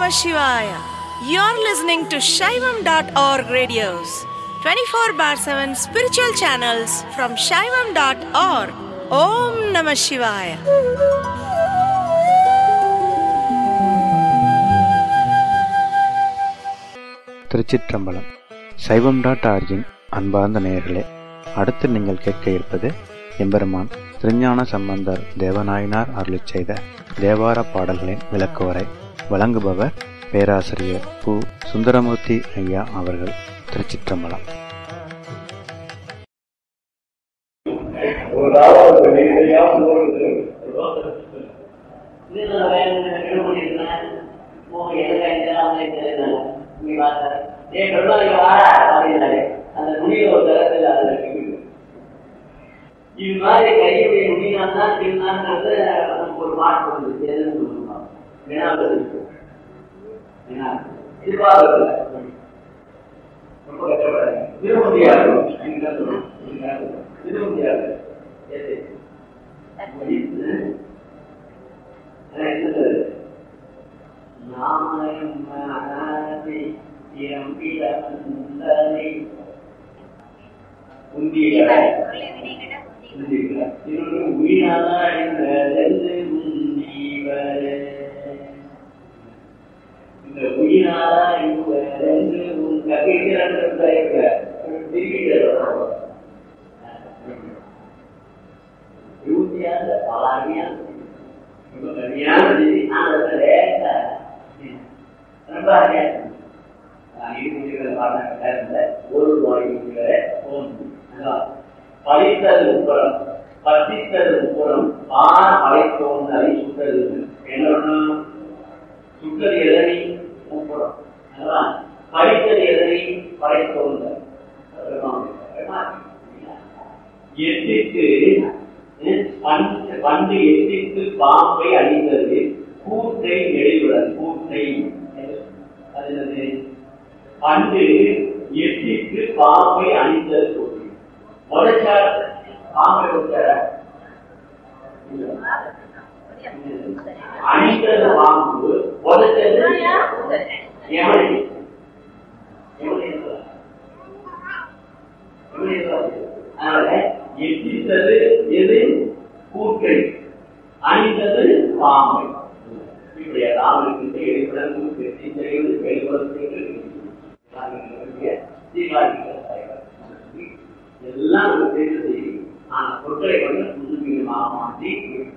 Namah Shivaya. You're listening to Shaivam.org radios, 24 bar 7 spiritual channels from Shaivam.org. Om Namah Shivaya. திருச்சிற்றம்பலம் சைவம் dot origin அன்பார்ந்த நேயர்களே அடுத்து நீங்கள் கேட்க இருப்பது எம்பெருமான் திருஞான சம்பந்தர் தேவநாயனார் அருளிச் செய்த தேவார பாடல்களின் விளக்குவரை வழங்குபவர் பேராசிரியர் பு சுந்தரமூர்த்தி ஐயா அவர்கள் திருச்சிற்றம்பலம் ஒரு நாளாவது நீரையா போறது இது மாதிரி கையுடைய நுனிதான் தான் திருநான்றது நமக்கு ஒரு மாற்றம் வந்து எதுன்னு சொல்லுவாங்க வினாவில் இருக்கு வினா எதிர்பார்க்கல ரொம்ப கஷ்டப்படாது திரும்ப முடியாது நீங்க தான் சொல்லணும் நீங்க தான் சொல்லணும். திரும்ப முடியாது எது இந்த உயிராளா இந்த ரெண்டு உன் யூசியாக பலாமியா ரொம்ப கம்மியான செய்தி ஆனால் லேசா ரொம்ப அருமையா ஒரு நோய் படித்தது உப்புறம் பசித்தது உப்புறம் பான அழைத்தோன்றதை சுட்டது என்ன பண்ணணும்? சுட்டது எதனை உப்புறம் அல்லவா? படித்தது எதனை படைத்தோன்ற எட்டிற்கு பண்டு பண்டு எட்டிற்கு பாம்பை அழிந்தது கூட்டை நெடுவிடன் கூட்டை அது என்னது பண்டு எட்டிற்கு பாம்பை அணிந்தது கூட்டை உடைச்சார் பாம்பை உடைச்சார அணிந்தது பாம்பு உடைச்சது எவனை எவனை அதனால எட்டித்தது எது கூட்டை அணிந்தது பாம்பை இப்படியா ராமனுக்கு எழுப்படங்கு வெற்றி செய்வது வெளிவரத்துக்கு எல்லாம் நம்ம தெரிந்து செய்யும் ஆனா பொருட்களை கொண்டு புதுமையாக மாற்றி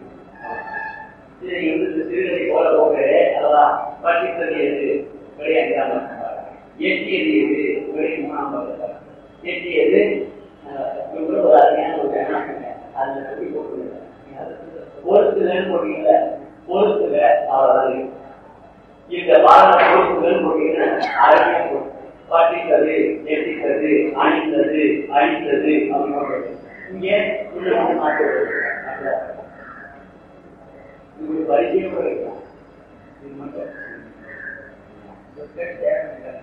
இதை வந்து சிறுகதை போல போக அதான் பட்டித்தது எது விளையாண்டாம எட்டியது எது விளை மூணாம் பக்கத்தில் எட்டியது இவ்வளவு ஒரு அருமையான ஒரு கணக்கு அதுல சொல்லி போட்டுருங்க பொறுத்துலன்னு போட்டீங்கல்ல பொறுத்துல அவ்வளவுதான் இந்த பாடல பொறுத்துலன்னு போட்டீங்கன்னா அருமையா போட்டு பட்டித்தது எட்டித்தது அணிந்தது அழித்தது அப்படின்னு இங்க உள்ள மாற்ற உங்களுக்கு பரிச்சயம் கிடைக்கும் இது மட்டும்